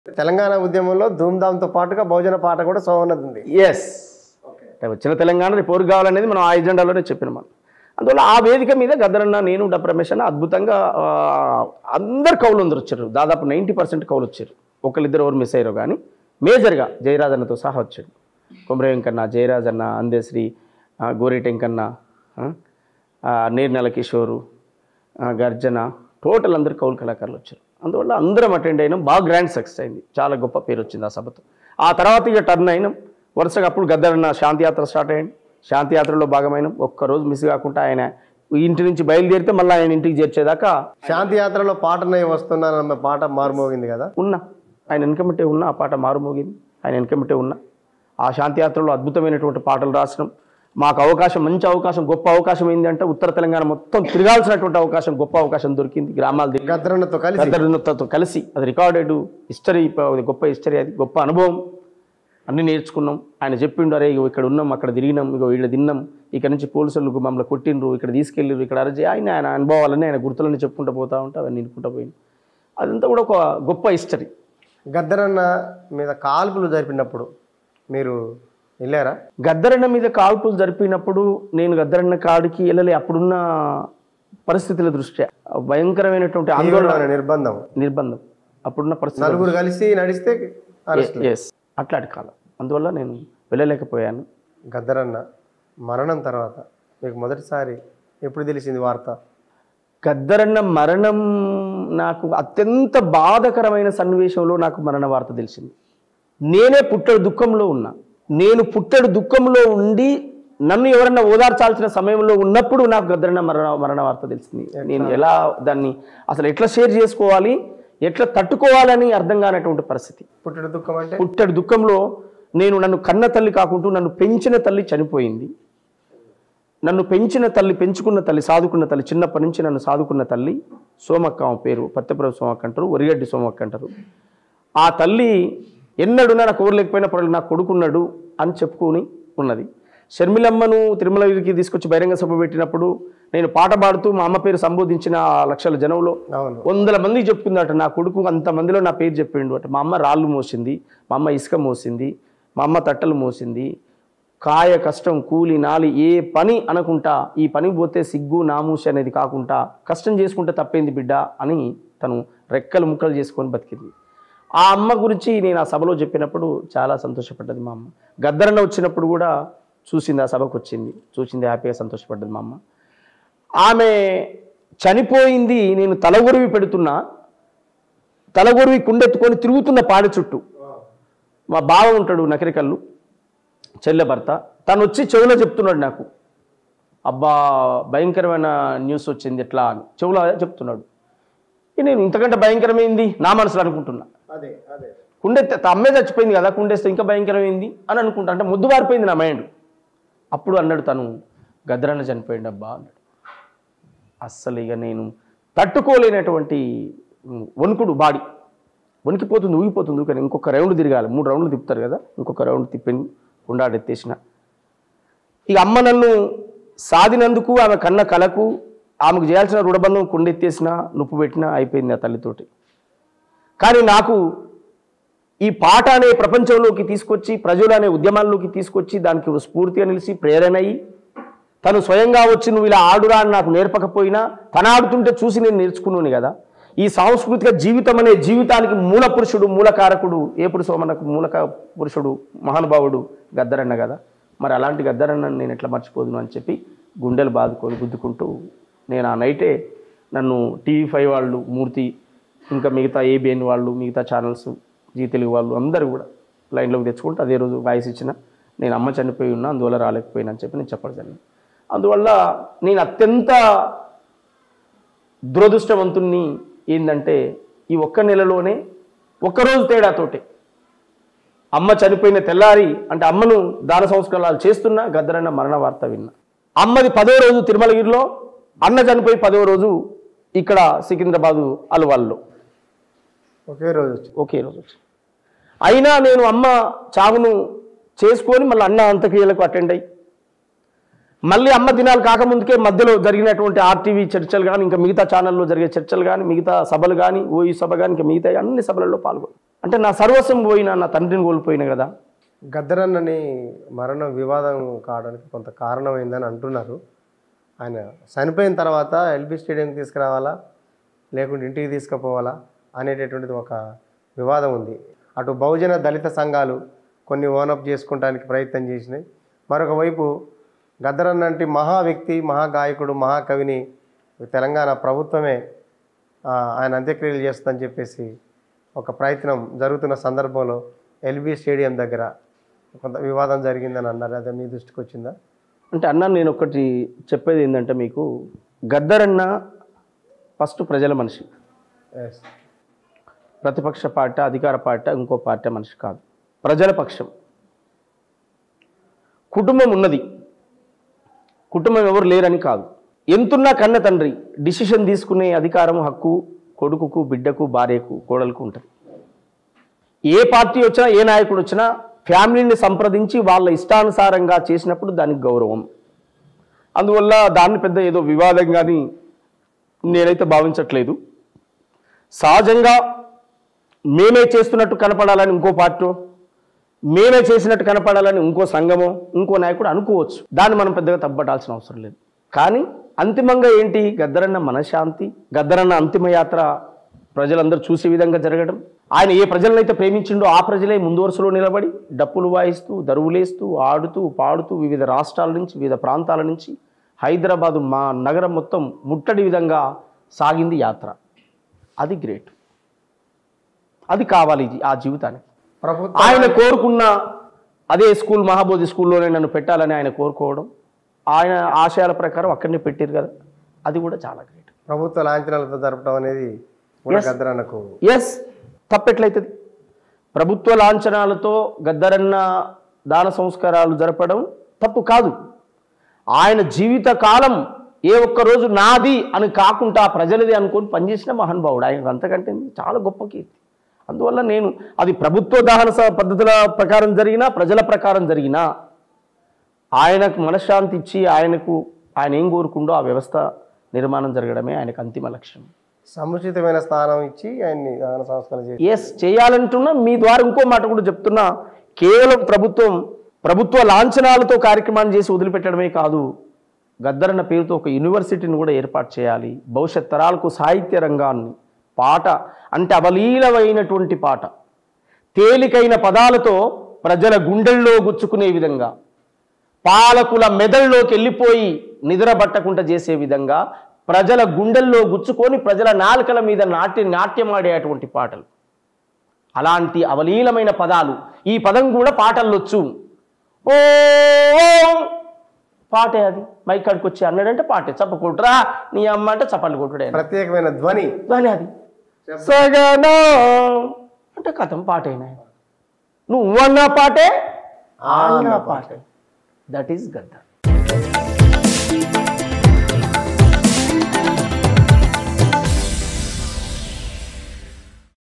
తెలంగాణ ఉద్యమంలో ధూమ్ధామ్తో పాటుగా బహుజన పాట కూడా సోమన్నది ఉంది ఎస్ వచ్చిన తెలంగాణ రేపు ఎవరు కావాలనేది మనం ఆ ఎజెండాలోనే చెప్పిన మనం అందువల్ల ఆ వేదిక మీద గద్దరన్న నేను డబ్బు రమేష్ అన్న అద్భుతంగా ఆ, అందరు కౌలు అందరు వచ్చారు దాదాపు నైంటీ పర్సెంట్ కౌలు వచ్చారు ఒకళ్ళిద్దరు ఎవరు మిస్ అయ్యారో కానీ మేజర్గా జయరాజన్నతో సహా వచ్చాడు కొమర వెంకన్న జయరాజన్న అందేశ్రీ ఆ, గోరేటి వెంకన్న ఆ, ఆ, నీర్నెల కిషోరు ఆ, గర్జన టోటల్ అందరు కౌలు కళాకారులు వచ్చారు అందువల్ల అందరం అటెండ్ అయినాం బాగా గ్రాండ్ సక్సెస్ అయింది చాలా గొప్ప పేరు వచ్చింది ఆ సభతో ఆ తర్వాత ఇక టర్న్ అయినాం వరుసగా అప్పుడు గద్దరన్న శాంతియాత్ర స్టార్ట్ అయ్యింది శాంతియాత్రలో భాగమైనాం ఒక్కరోజు మిస్ కాకుండా ఆయన ఇంటి నుంచి బయలుదేరితే మళ్ళీ ఆయన ఇంటికి చేర్చేదాకా శాంతి యాత్రలో పాటనై వస్తున్నానన్న పాట మారుమోగింది కదా ఉన్నా ఆయన వెనకమిట్టే ఉన్నా ఆ పాట మారుమోగింది ఆయన వెనకమిట్టే ఉన్నా ఆ శాంతియాత్రలో అద్భుతమైనటువంటి పాటలు రాసడం మాకు అవకాశం మంచి అవకాశం గొప్ప అవకాశం ఏంటి అంటే ఉత్తర తెలంగాణ మొత్తం తిరగాల్సినటువంటి అవకాశం గొప్ప అవకాశం దొరికింది గ్రామాలు తిరిగి గద్దరన్నతో కలిసి గద్దరుతో కలిసి అది రికార్డెడ్ హిస్టరీ గొప్ప హిస్టరీ అది గొప్ప అనుభవం అన్ని నేర్చుకున్నాం ఆయన చెప్పిండు అరే ఇగో ఇక్కడ ఉన్నాం అక్కడ తిరిగినాం ఇగో వీళ్ళు తిన్నాం ఇక్కడ నుంచి పోలీసులు మమ్మల్ని కొట్టిండ్రు ఇక్కడ తీసుకెళ్ళిర్రు ఇక్కడ అరజే ఆయన ఆయన అనుభవాలన్నీ ఆయన గుర్తులన్నీ చెప్పుకుంటూ పోతా ఉంటే అవన్నీ నింపుకుంటూ పోయింది అదంతా కూడా ఒక గొప్ప హిస్టరీ గద్దరన్న మీద కాల్పులు జరిపినప్పుడు మీరు వెళ్ళారా గద్దరన్న మీద కాల్పులు జరిపినప్పుడు నేను గద్దరన్న కాడికి వెళ్ళలే అప్పుడున్న పరిస్థితుల దృష్ట్యా భయంకరమైనటువంటి ఆందోళన తీవ్రమైన నిర్బంధం నిర్బంధం అప్పుడున్న పరిస్థితి నలుగురు కలిసి నడిస్తే అరెస్ట్ ఎస్ అట్లాంటి కాలం అందువల్ల నేను వెళ్ళలేకపోయాను గద్దరన్న మరణం తర్వాత మీకు మొదటిసారి ఎప్పుడు తెలిసింది వార్త గద్దరన్న మరణం నాకు అత్యంత బాధకరమైన సన్నివేశంలో నాకు మరణ వార్త తెలిసింది నేనే పుట్టడు దుఃఖంలో ఉన్నా నేను పుట్టడు దుఃఖంలో ఉండి నన్ను ఎవరన్నా ఓదార్చాల్సిన సమయంలో ఉన్నప్పుడు నాకు గద్దరన్న మరణ మరణ వార్త తెలిసింది నేను ఎలా దాన్ని అసలు ఎట్లా షేర్ చేసుకోవాలి ఎట్లా తట్టుకోవాలని అర్థం కానటువంటి పరిస్థితి పుట్టడు దుఃఖం అంటే పుట్టడు దుఃఖంలో నేను నన్ను కన్న తల్లి కాకుంటూ నన్ను పెంచిన తల్లి చనిపోయింది నన్ను పెంచిన తల్లి పెంచుకున్న తల్లి సాదుకున్న తల్లి చిన్నప్పటి నుంచి నన్ను సాదుకున్న తల్లి సోమక్క ఆమె పేరు పత్తెపురం సోమక్క అంటారు ఒరిగడ్డి సోమక్క అంటారు ఆ తల్లి ఎన్నడున్నా నాకు ఎవరు లేకపోయినా పర్వాలేదు నాకు కొడుకున్నాడు అని చెప్పుకొని ఉన్నది షర్మిలమ్మను తిరుమలగిరికి తీసుకొచ్చి బహిరంగ సభ పెట్టినప్పుడు నేను పాట పాడుతూ మా అమ్మ పేరు సంబోధించిన ఆ లక్షల జనంలో అవును వందల మందికి చెప్పుకుందట నా కొడుకు అంతమందిలో నా పేరు చెప్పిండు అట మా అమ్మ రాళ్ళు మోసింది మా అమ్మ ఇసుక మోసింది మా అమ్మ తట్టలు మోసింది కాయ కష్టం కూలి నాలి ఏ పని అనుకుంటా ఈ పని పోతే సిగ్గు నామూసి అనేది కాకుండా కష్టం చేసుకుంటే తప్పేంది బిడ్డ అని తను రెక్కలు ముక్కలు చేసుకొని బతికింది ఆ అమ్మ గురించి నేను ఆ సభలో చెప్పినప్పుడు చాలా సంతోషపడ్డది మా అమ్మ గద్దరన్న వచ్చినప్పుడు కూడా చూసింది ఆ సభకు వచ్చింది చూసింది హ్యాపీగా సంతోషపడ్డది మా అమ్మ ఆమె చనిపోయింది నేను తలగొరివి పెడుతున్నా తలగొరివి కుండెత్తుకొని తిరుగుతున్న పాడి చుట్టూ మా బావ ఉంటాడు నకరికల్లు చెల్లె భర్త తను వచ్చి చెవులో చెప్తున్నాడు నాకు అబ్బా భయంకరమైన న్యూస్ వచ్చింది ఎట్లా అని చెవులో చెప్తున్నాడు ఇక నేను ఇంతకంటే భయంకరమైంది నా మనసులో అనుకుంటున్నా అదే అదే కుండెత్తే అమ్మే చచ్చిపోయింది కదా కుండేస్తే ఇంకా భయంకరమైంది అని అనుకుంటా అంటే ముద్దు పారిపోయింది నా మైండ్ అప్పుడు అన్నాడు తను గద్రన్న చనిపోయింది అబ్బా అన్నాడు అస్సలు ఇక నేను తట్టుకోలేనటువంటి ఉమ్, వణుకుడు బాడీ వణికిపోతుంది ఊగిపోతుంది కానీ ఇంకొక రౌండ్ తిరగాలి మూడు రౌండ్లు తిప్పుతారు కదా ఇంకొక రౌండ్ తిప్పింది కుండాడు ఎత్తేసిన ఇక అమ్మ నన్ను సాధినందుకు ఆమె కన్న కలకు ఆమెకు చేయాల్సిన రుణబంధం కుండెత్తేసిన నొప్పు పెట్టినా అయిపోయింది ఆ తల్లితోటి కానీ నాకు ఈ పాట అనే ప్రపంచంలోకి తీసుకొచ్చి ప్రజలు అనే ఉద్యమాల్లోకి తీసుకొచ్చి దానికి ఒక స్ఫూర్తిగా నిలిచి ప్రేరణ అయ్యి తను స్వయంగా వచ్చి నువ్వు ఇలా ఆడురా అని నాకు నేర్పకపోయినా తన ఆడుతుంటే చూసి నేను నేర్చుకున్నాను కదా ఈ సాంస్కృతిక జీవితం అనే జీవితానికి మూల పురుషుడు మూలకారకుడు ఏపుడు సోమనకు మూలక పురుషుడు మహానుభావుడు గద్దరన్న కదా మరి అలాంటి గద్దరన్న నేను ఎట్లా మర్చిపోదును అని చెప్పి గుండెలు బాదుకొని గుద్దుకుంటూ నేను ఆ నైటే నన్ను టీవీ ఫైవ్ వాళ్ళు మూర్తి ఇంకా మిగతా ఏబిఎన్ వాళ్ళు మిగతా ఛానల్స్ జీ తెలుగు వాళ్ళు అందరూ కూడా లైన్లోకి తెచ్చుకుంటూ అదే రోజు వాయిస్ ఇచ్చిన నేను అమ్మ చనిపోయి ఉన్నా అందువల్ల రాలేకపోయినా అని చెప్పి నేను చెప్పడం జరిగింది అందువల్ల నేను అత్యంత దురదృష్టవంతుణ్ణి ఏంటంటే ఈ ఒక్క నెలలోనే ఒక్కరోజు తేడాతోటే అమ్మ చనిపోయిన తెల్లారి అంటే అమ్మను దాన సంస్కారాలు చేస్తున్నా గద్దరన్న మరణ వార్త విన్నా అమ్మది పదో రోజు తిరుమలగిరిలో అన్న చనిపోయి పదో రోజు ఇక్కడ సికింద్రాబాదు అల్వాల్లో ఒకే రోజు వచ్చి ఒకే రోజు వచ్చి అయినా నేను అమ్మ చావును చేసుకొని మళ్ళీ అన్న అంత్యక్రియలకు అటెండ్ అయ్యి మళ్ళీ అమ్మ దినాలు కాకముందుకే మధ్యలో జరిగినటువంటి ఆర్టీవీ చర్చలు కానీ ఇంకా మిగతా ఛానల్లో జరిగే చర్చలు కానీ మిగతా సభలు కానీ ఓయి సభ కానీ ఇంకా మిగతా అన్ని సభలలో పాల్గొని అంటే నా సర్వస్వం పోయినా నా తండ్రిని కోల్పోయినా కదా గద్దరన్నని మరణ వివాదం కావడానికి కొంత కారణమైందని అంటున్నారు ఆయన చనిపోయిన తర్వాత ఎల్బీ స్టేడియం తీసుకురావాలా లేకుంటే ఇంటికి తీసుకుపోవాలా అనేటటువంటిది ఒక వివాదం ఉంది అటు బహుజన దళిత సంఘాలు కొన్ని ఓనప్ చేసుకోవడానికి ప్రయత్నం చేసినాయి మరొక వైపు గద్దరన్న అంటే మహా వ్యక్తి మహాగాయకుడు మహాకవిని తెలంగాణ ప్రభుత్వమే ఆ, ఆయన అంత్యక్రియలు చేస్తుందని చెప్పేసి ఒక ప్రయత్నం జరుగుతున్న సందర్భంలో ఎల్బీ స్టేడియం దగ్గర కొంత వివాదం జరిగిందని అన్నారు అదే మీ దృష్టికి వచ్చిందా అంటే అన్న నేను ఒకటి చెప్పేది ఏంటంటే మీకు గద్దరన్న ఫస్ట్ ప్రజల మనిషి ఎస్ ప్రతిపక్ష పార్టీ అధికార పార్టీ ఇంకో పార్టీ మనిషి కాదు ప్రజల పక్షం కుటుంబం ఉన్నది కుటుంబం ఎవరు లేరని కాదు ఎంతున్నా కన్న తండ్రి డిసిషన్ తీసుకునే అధికారం హక్కు కొడుకుకు బిడ్డకు భార్యకు కోడలకు ఉంటుంది ఏ పార్టీ వచ్చినా ఏ నాయకుడు వచ్చినా ఫ్యామిలీని సంప్రదించి వాళ్ళ ఇష్టానుసారంగా చేసినప్పుడు దానికి గౌరవం అందువల్ల దాన్ని పెద్ద ఏదో వివాదం కానీ నేనైతే భావించట్లేదు సహజంగా మేమే చేస్తున్నట్టు కనపడాలని ఇంకో పార్టీ మేమే చేసినట్టు కనపడాలని ఇంకో సంఘమో ఇంకో నాయకుడు అనుకోవచ్చు దాన్ని మనం పెద్దగా తప్పబడాల్సిన అవసరం లేదు కానీ అంతిమంగా ఏంటి గద్దరన్న మనశ్శాంతి గద్దరన్న అంతిమ యాత్ర ప్రజలందరూ చూసే విధంగా జరగడం ఆయన ఏ ప్రజలనైతే ప్రేమించిండో ఆ ప్రజలే ముందు వరుసలో నిలబడి డప్పులు వాయిస్తూ దరువులేస్తూ ఆడుతూ పాడుతూ వివిధ రాష్ట్రాల నుంచి వివిధ ప్రాంతాల నుంచి హైదరాబాదు మా నగరం మొత్తం ముట్టడి విధంగా సాగింది యాత్ర అది గ్రేట్ అది కావాలి ఇది ఆ జీవితానికి ప్రభుత్వం ఆయన కోరుకున్న అదే స్కూల్ మహాబోధి స్కూల్లోనే నన్ను పెట్టాలని ఆయన కోరుకోవడం ఆయన ఆశయాల ప్రకారం అక్కడనే పెట్టారు కదా అది కూడా చాలా గ్రేట్ ప్రభుత్వ లాంఛనాలతో జరపడం అనేది కూడా గద్దరన్నకు ఎస్ తప్పెట్లయితుంది ప్రభుత్వ లాంఛనాలతో గద్దరన్న దాన సంస్కారాలు జరపడం తప్పు కాదు ఆయన జీవిత కాలం ఏ ఒక్క రోజు నాది అని కాకుండా ప్రజలది అనుకొని పనిచేసిన మహానుభావుడు ఆయన అంతకంటే చాలా గొప్ప కీర్తి అందువల్ల నేను అది ప్రభుత్వ దహన స- పద్ధతుల ప్రకారం జరిగినా ప్రజల ప్రకారం జరిగినా ఆయనకు మనశ్శాంతి ఇచ్చి ఆయనకు ఆయన ఏం కోరుకుండో ఆ వ్యవస్థ నిర్మాణం జరగడమే ఆయనకు అంతిమ లక్ష్యం సముచితమైన స్థానం ఇచ్చి ఆయన్ని దాన సంస్కరణ చేసి ఎస్ చేయాలంటున్నా మీ ద్వారా ఇంకో మాట కూడా చెప్తున్నా కేవలం ప్రభుత్వం ప్రభుత్వ లాంఛనాలతో కార్యక్రమాన్ని చేసి వదిలిపెట్టడమే కాదు గద్దరన్న పేరుతో ఒక యూనివర్సిటీని కూడా ఏర్పాటు చేయాలి భవిష్యత్ తరాలకు సాహిత్య రంగాన్ని పాట అంటే అవలీలమైనటువంటి పాట తేలికైన పదాలతో ప్రజల గుండెల్లో గుచ్చుకునే విధంగా పాలకుల మెదడులోకి వెళ్ళిపోయి నిద్రబట్టకుండా చేసే విధంగా ప్రజల గుండెల్లో గుచ్చుకొని ప్రజల నాలుకల మీద నాట్య నాట్యమాడేటువంటి పాటలు అలాంటి అవలీలమైన పదాలు ఈ పదం కూడా పాటల్లోచ్చు ఓ పాటే అది మైక్ కాడికి వచ్చి అన్నాడంటే పాటే చప్పకొట్టురా నీ అమ్మ అంటే చప్పట్లు కొట్టుడే ప్రత్యేకమైన ధ్వని దాని అది సగనా అంటే కథం పాటేనా నువ్వు అన్న పాటే ఆ అన్న పాటే దట్ ఈస్ గద్ద